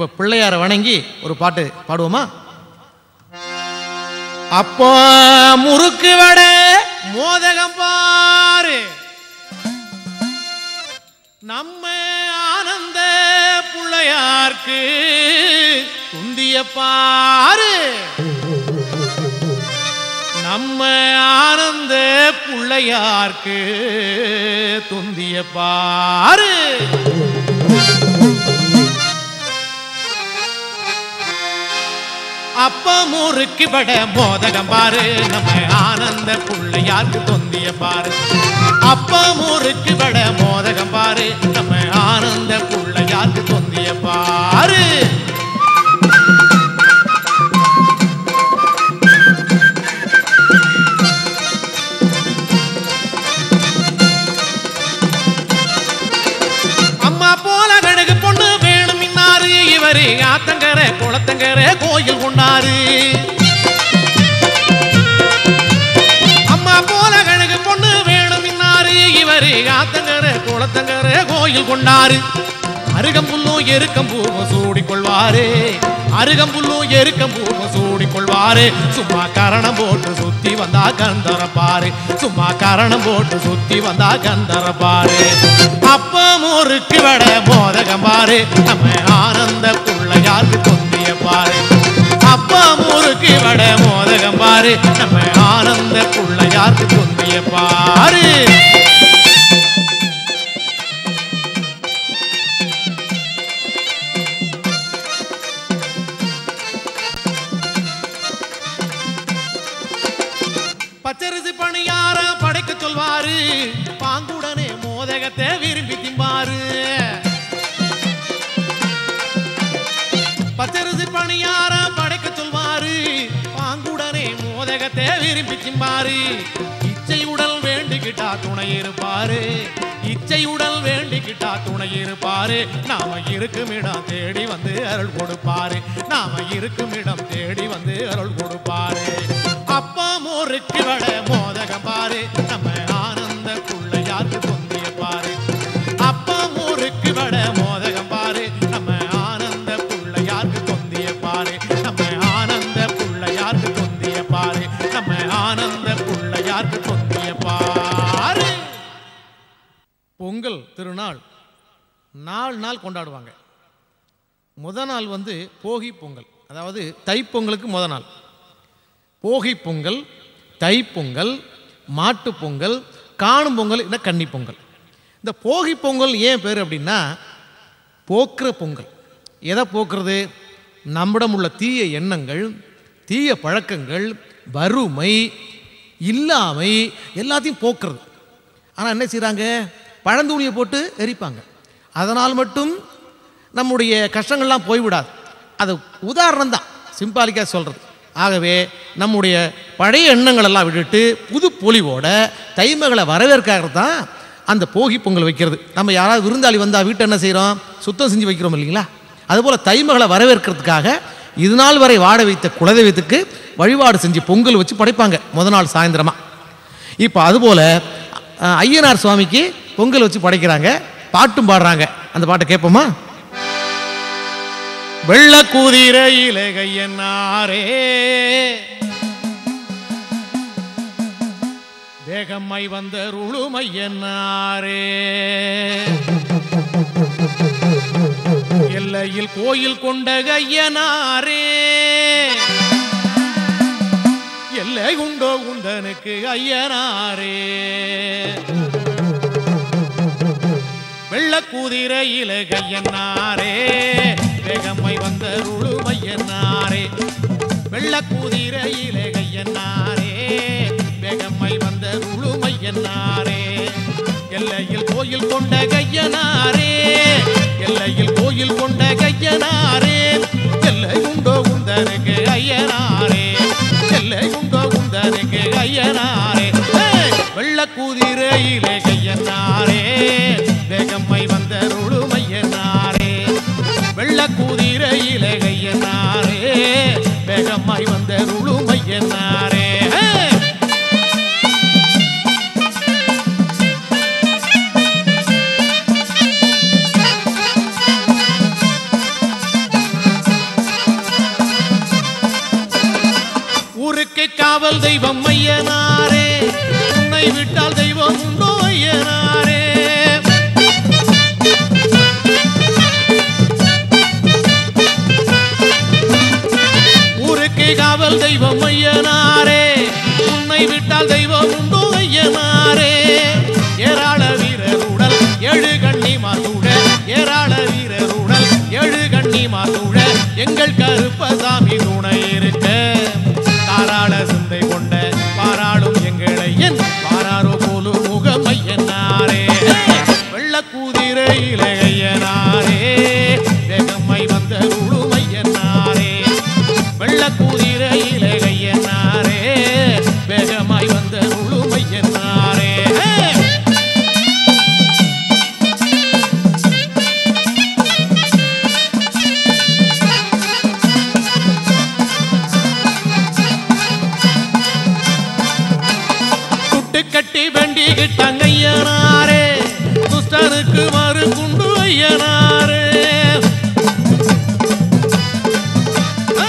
இப்போ பிள்ளையாரை வணங்கி ஒரு பாட்டு பாடுவோமா அப்போ முறுக்கு வடை மோதகம் பாரு நம்ம ஆனந்த புள்ளையார்க்கு துந்திய பாரு நம்ம ஆனந்த புள்ளையார்க்கு துந்திய பாரு அப்ப முறுக்கு பட மோதகம் பாரு நம்ம ஆனந்த புள்ளையார்க்கு தொந்திய பாரு அப்ப முறுக்கு பட மோதகம் பாரு நம்ம ஆனந்த புள்ளையார்க்கு தொந்திய பாரு அம்மா போல கடுகு பொண்ணு வேணும் இன்னாரு இவரு ஆத்தங்கர குளத்தங்கர கோயில் கொண்டாரு அம்மா போல கழுகு பொண்ணு வேணும் இன்னாரு இவரு ஆத்தங்கர குளத்தங்கர கோயில் கொண்டாரு அருகம்புல்லும் எருக்கம்பூவும் சூடிக்கொள்வாரு அருகம்புல்லும் எருக்கம்பூவும் சூடிக்கொள்வாரு சும்மா கரணம் போட்டு சுத்தி வந்தா கந்தரப்பாரு சும்மா கரணம் போட்டு சுத்தி வந்தா கந்தரப்பாரு அப்ப முறுக்கு வட மோதகம் பாரு நம்ம ஆனந்த பிள்ளையாருக்கு தொந்திய பாரு அப்ப முறுக்கு வட மோதகம் பாரு நம்ம ஆனந்த பிள்ளையாருக்கு தொந்திய பாரு பச்சரிசி பணியார படைக்க சொல்வாரு பாங்குடனே மோதகத்தை விரும்பி திம்பாரு பச்சரிசி பணியார படைக்க சொல்வாரு பாங்குடனே மோதகத்தை விரும்பி திம்பாரு இச்சை உடல் வேண்டிக்கிட்டா துணை இருப்பாரு இச்சை உடல் வேண்டிக்கிட்டா துணை இருப்பாரு நாம இருக்கும் இடம் தேடி வந்து அருள் கொடுப்பாரு நாம இருக்கும் இடம் தேடி வந்து அருள் கொடுப்பாரு அப்பா மோருக்கு வட மோதகம் பாரு நம்ம ஆனந்த பிள்ளையாருக்கு தொந்திய பாரு அப்பா மோருக்கு வட மோதகம் பாரு நம்ம ஆனந்த பிள்ளையாருக்கு தொந்திய பாரு நம்ம ஆனந்த பிள்ளையாருக்கு தொந்திய பாரு நம்ம ஆனந்த பிள்ளையாருக்கு தொந்திய பாரு பொங்கல் திருநாள் நாலு நாள் கொண்டாடுவாங்க முத நாள் வந்து போகி பொங்கல் அதாவது தைப்பொங்கலுக்கு முத நாள் போகி பொங்கல் தைப்பொங்கல் மாட்டுப் பொங்கல் காணும் பொங்கல் இல்லை கன்னி பொங்கல் இந்த போகி பொங்கல் ஏன் பேர் அப்படின்னா போக்குற பொங்கல் எதை போக்குறது நம்மிடம் உள்ள தீய எண்ணங்கள் தீய பழக்கங்கள் வறுமை இல்லாமை எல்லாத்தையும் போக்குறது ஆனால் என்ன செய்கிறாங்க பழந்தூளியை போட்டு எரிப்பாங்க அதனால் மட்டும் நம்முடைய கஷ்டங்கள்லாம் போய்விடாது அது உதாரணம் தான் சிம்பாலிக்காக சொல்கிறது ஆகவே நம்முடைய பழைய எண்ணங்கள் எல்லாம் விட்டுட்டு புது பொலிவோட தைமகளை வரவேற்காக தான் அந்த போகி பொங்கல் வைக்கிறது நம்ம யாராவது விருந்தாளி வந்தால் வீட்டை என்ன செய்கிறோம் சுத்தம் செஞ்சு வைக்கிறோம் இல்லைங்களா அதுபோல் தைமகளை வரவேற்கிறதுக்காக இது நாள் வரை வாட வைத்த குலதெய்வத்துக்கு வழிபாடு செஞ்சு பொங்கல் வச்சு படைப்பாங்க முத நாள் சாயந்தரமாக இப்போ அதுபோல் அஹ், ஐயனார் சுவாமிக்கு பொங்கல் வச்சு படைக்கிறாங்க பாட்டும் பாடுறாங்க அந்த பாட்டை கேட்போமா வெள்ள குதிரையில கையன்னாரே வேகம்மை வந்த ருளுமையன்னாரே எல்லையில் கோயில் கொண்ட கையனாரே எல்லை உண்டோ உந்தனுக்கு ஐயனாரே வெள்ள குதிரையில கையன்னாரே வேகம்மை வந்த ருளுமையன்னாரே வெள்ள குதிரையில கையன்னாரே வேகம்மை வந்த ருளுமையன்னாரே எல்லையில் கோயில் கொண்ட கையனாரே எல்லையில் கோயில் கொண்ட கையனாரே எல்லை உண்டோ உந்தனுக்கு ஐயனாரே எல்லை உண்டோ உந்தனுக்கு ஐயனாரே ஏய்! வெள்ள குதிரையிலே கையனாரே வேகம்மை வந்த ருளுமையனாரே வெள்ள குதிரையிலே கையனாரே வேகம்மை வந்த ருளுமையனாரே ஏய்! ஊருக்கு காவல் தெய்வம் ஐயனாரே உன்னை விட்டால் தெய்வம் உண்டோ ஐயனாரே ஊருக்கு காவல் தெய்வம் ஐயனாரே உன்னை விட்டால் தெய்வம் உண்டோ ஐயனாரே ஏராள வீரர் உடல் ஏழு கண்ணி மாசூட ஏராள வீரர் உடல் ஏழு கண்ணி மாசூட எங்கள் கருப்பசாமி துணை இருக்க தாராள சிந்தை கொண்ட பாராளும் எங்களை என் பாராரோ போலு முகம் ஐயனாரே வெள்ள குதிரையில ஐயனாரே வேகம்மை வந்த உழும் ஐயனாரே வெள்ள குதிரையில ஐயனாரே வேகமாய் வந்த உழும் ஐயனாரே குட்டு கட்டி வண்டி கிட்டாங்க ஐயனாரே துஷ்டனுக்கு மறு குண்டு ஐயனாரே ஆ.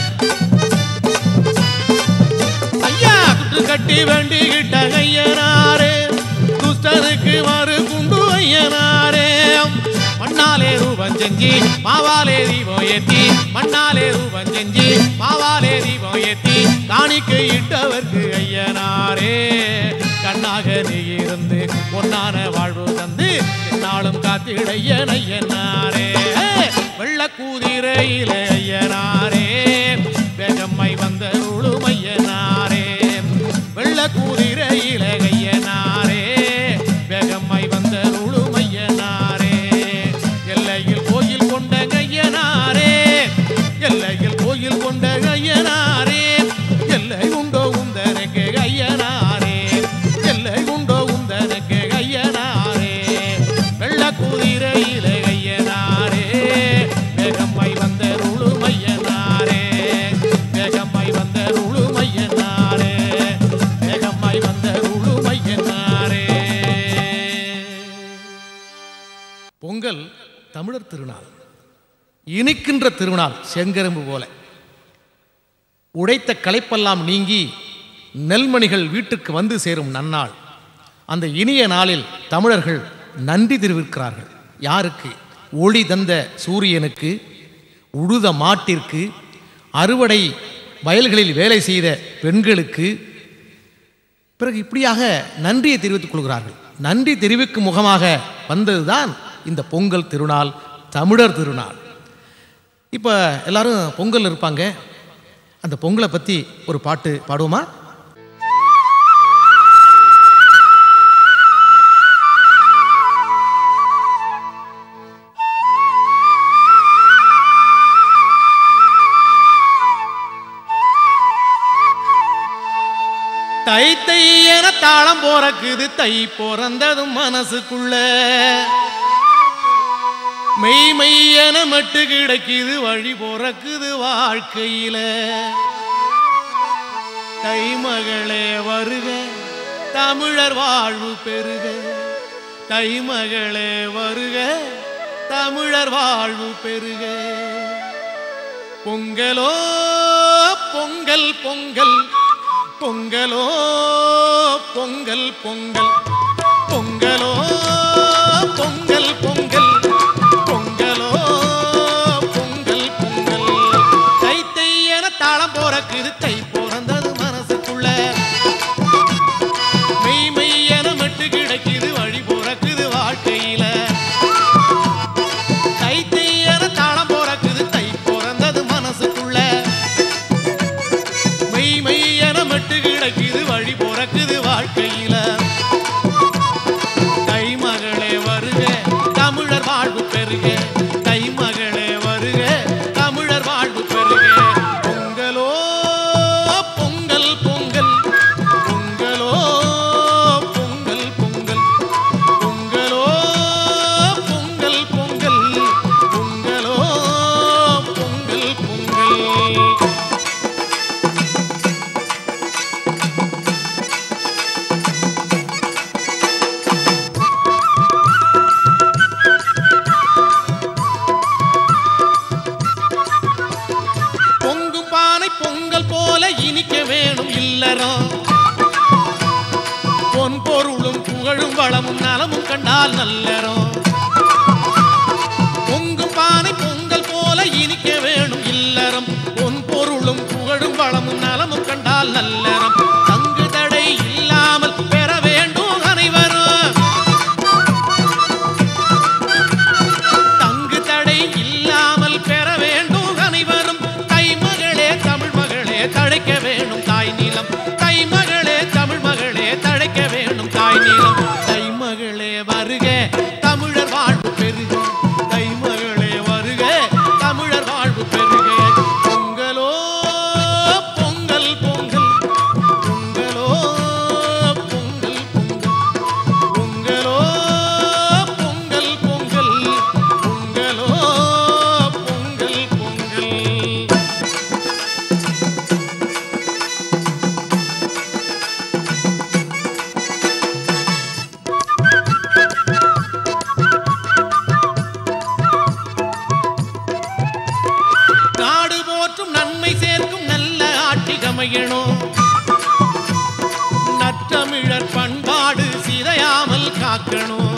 ஐயா குட்டு கட்டி வண்டி கிட்டாங்க ஐயனாரே துஷ்டனுக்கு மறு குண்டு ஐயனாரே மண்ணாலே ரூபம் செஞ்சு மாவாலே தீபம் ஏத்தி மண்ணாலே ரூபம் செஞ்சு மாவாலே தீபம் ஏத்தி காணிக்கை இட்டவர்க்கு ஐயனாரே கண்ணாக நீ இருந்து பொன்னான வாழ்வு தந்து என்னாலும் காத்திடையன் ஐயனாரே வெள்ள கூதிரையிலே ஐயனாரே வேகம்மை வந்த உழும் ஐயனாரே வெள்ள கூதிரையிலே ஐயனாரே வேகம்மை வந்த உழும் ஐயனாரே எல்லையில் கோயில் கொண்ட ஐயனாரே எல்லையில் கோயில் கொண்ட ஐயனாரே எல்லை உண்டோ உந்தனக்கு ஐயனாரே எல்லை உண்டோ உந்தனக்கு ஐயனாரே வெள்ள குதிரையிலே ஐயனாரே வேகம்மை வந்த உழுமையனாரே வேகம்மை வந்த உழுமையனாரே வேகம்மை வந்த உழுமையனாரே பொங்கல் தமிழர் திருநாள் இனிக்கின்ற திருநாள் செங்கரும்பு போல உடைத்த களைப்பெல்லாம் நீங்கி நெல்மணிகள் வீட்டுக்கு வந்து சேரும் நன்னாள் அந்த இனிய நாளில் தமிழர்கள் நன்றி தெரிவிக்கிறார்கள் யாருக்கு ஒளி தந்த சூரியனுக்கு உழுத மாட்டிற்கு அறுவடை வயல்களில் வேலை செய்த பெண்களுக்கு பிறகு இப்படியாக நன்றியை தெரிவித்துக் கொள்கிறார்கள் நன்றி தெரிவிக்கும் முகமாக வந்ததுதான் இந்த பொங்கல் திருநாள் தமிழர் திருநாள் இப்போ எல்லாரும் பொங்கல் இருப்பாங்க அந்த பொங்கலை பற்றி ஒரு பாட்டு பாடுவோமா தை தை என தாளம் போறக்குது தை பிறந்ததும் மனசுக்குள்ள மெய் மெய்யென மட்டு கிடைக்குது வழி பிறக்குது வாழ்க்கையில தை மகளே வருக தமிழர் வாழ்வு பெருக தை மகளே வருக தமிழர் வாழ்வு பெருக பொங்கலோ பொங்கல் பொங்கல் பொங்கலோ பொங்கல் பொங்கல் பொங்கலோ பொங்கல் பொங்கல் பொங்கலோ பொங்கல் பொங்கல் தை தை என தாளம் போறக்குது தை பிறந்தது மனசுக்குள்ள மெய் மெய் என மட்டு கிடைக்குது வழி பிறக்குது வாழ்க்கையில தை தை என தாளம் போறக்குது தை பிறந்தது மனசுக்குள்ள மெய் மெய் என மட்டு கிடைக்குது வழி பிறக்குது வாழ்க்கையில தை மகளே வருக தமிழர் வாழ்வு பெருக தை மகளே வருக தமிழர் வாழ்வு பெருக பொங்கலோ பொங்கல் பொங்கல் பொங்கலோ பொங்கல் பொங்கல் பொங்கலோ பொங்கல் பொங்கல் பொங்கலோ பொங்கல் பொங்கல் இனிக்க வேணும் இல்லறம் பொன் பொருளும் புகழும் வளமும் நலமும் கண்டால் நல்லறம் பொங்கும் பானை பொங்கல் போல இனிக்க வேணும் இல்லறம் பொன் பொருளும் புகழும் வளமும் நலமும் கண்டால் நல்லறம் தங்கு தடை இல்லாமல் பெற வேண்டும் அனைவரும் தங்கு தடை இல்லாமல் பெற வேண்டும் அனைவரும் தைமகளே தமிழ் மகளே தழைக்க வேணும் தாய் நிலம் தைமகளே தமிழ் மகளே தழைக்க வேணும் தாய் நிலம் தைமகளே வருக தமிழர் வாழ்வு பெருக தைமகளே வருக தமிழர் வாழ்வு பெருக பொங்கலோ பொங்கல் பொங்கல் பொங்கலோ பொங்கல் பொங்கல் பொங்கலோ பொங்கல் பொங்கல் பொங்கலோ பொங்கல் பொங்கல் நாடு போற்றும் நன்மை சேர்க்கும் நல்ல ஆட்சி கமையணும் நற்றமிழர் பண்பாடு சிதையாமல் காக்கணும்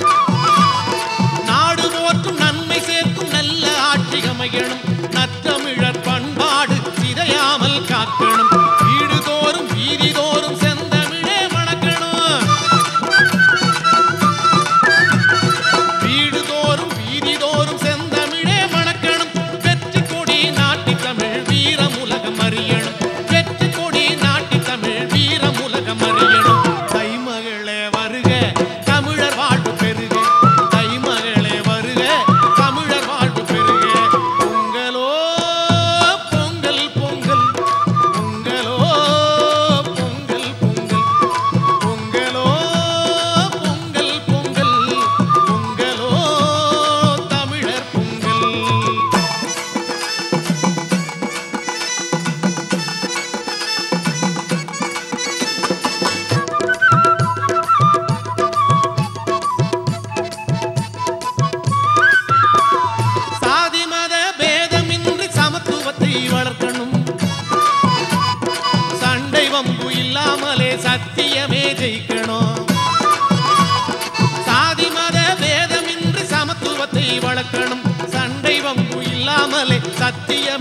நாடு போற்றும் நன்மை சேர்க்கும் நல்ல ஆட்சி அமையணும் நற்றமிழர் பண்பாடு சிதையாமல் காக்கணும் வீடு தோறும் வீதி தோறும் செந்தமிழே மணக்கணும் வீடு தோறும் வீதி தோறும் செந்தமிழே மணக்கணும் வெற்றி கொடி நாட்டி தமிழ் வீரம் உலகம் அறியணும் வெற்றி கொடி நாட்டி தமிழ் வீரம் உலகம் அறியணும் தைமகளே வருக தமிழர் வாழ்வு பெருக தைமகளே வருக தமிழர் வாழ்வு பெருக பொங்கலோ பொங்கல் பொங்கல் பொங்கலோ பொங்கல் பொங்கல் பொங்கலோ பொங்கல் பொங்கல் பொங்கலோ தமிழர் பொங்கல் சாதி மத பேதமின்றி சமத்துவத்தை வளர்க்கணும் சண்டை வம்பு இல்லாமலே சத்தியமே ஜெயிக்கணும் சாதி மத பேதமின்றி சமத்துவத்தை வளர்க்கணும் சண்டை வம்பு இல்லாமலே சத்தியமே